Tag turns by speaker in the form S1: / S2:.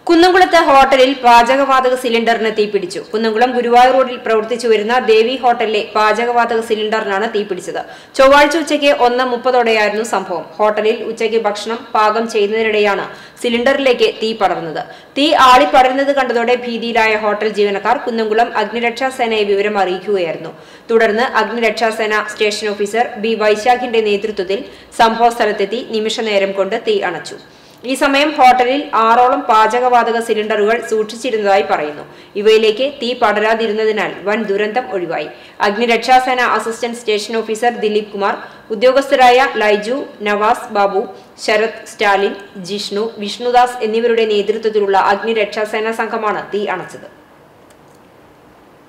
S1: കുന്നംകുളത്ത് ഹോട്ടലിൽ പാചകവാതക സിലിണ്ടറിന് തീപിടിച്ചു കുന്നംകുളം ഗുരുവായൂർ റോഡിൽ പ്രവർത്തിച്ചു വരുന്ന ദേവി ഹോട്ടലിലെ പാചകവാതക സിലിണ്ടറിനാണ് തീപിടിച്ചത് ചൊവ്വാഴ്ച ഉച്ചയ്ക്ക് ഒന്ന് മുപ്പതോടെയായിരുന്നു സംഭവം ഹോട്ടലിൽ ഉച്ചയ്ക്ക് ഭക്ഷണം പാകം ചെയ്യുന്നതിനിടെയാണ് സിലിണ്ടറിലേക്ക് തീ പടർന്നത് തീ ആളിപ്പടരുന്നത് കണ്ടതോടെ ഭീതിയിലായ ഹോട്ടൽ ജീവനക്കാർ കുന്നംകുളം അഗ്നിരക്ഷാ സേനയെ വിവരം അറിയിക്കുകയായിരുന്നു തുടർന്ന് അഗ്നിരക്ഷാസേന സ്റ്റേഷൻ ഓഫീസർ ബി വൈശാഖിന്റെ നേതൃത്വത്തിൽ സംഭവ സ്ഥലത്തെത്തി നിമിഷനേരം കൊണ്ട് തീ അണച്ചു ഈ സമയം ഹോട്ടലിൽ ആറോളം പാചകവാതക സിലിണ്ടറുകൾ സൂക്ഷിച്ചിരുന്നതായി പറയുന്നു ഇവയിലേക്ക് തീ പടരാതിരുന്നതിനാൽ വൻ ദുരന്തം ഒഴിവായി അഗ്നിരക്ഷാസേന assistant station officer Dileep Kumar ഉദ്യോഗസ്ഥരായ ലൈജു നവാസ് ബാബു ശരത് സ്റ്റാലിൻ ജിഷ്ണു വിഷ്ണുദാസ് എന്നിവരുടെ നേതൃത്വത്തിലുള്ള അഗ്നിരക്ഷാസേന സംഘമാണ് തീ അണച്ചത്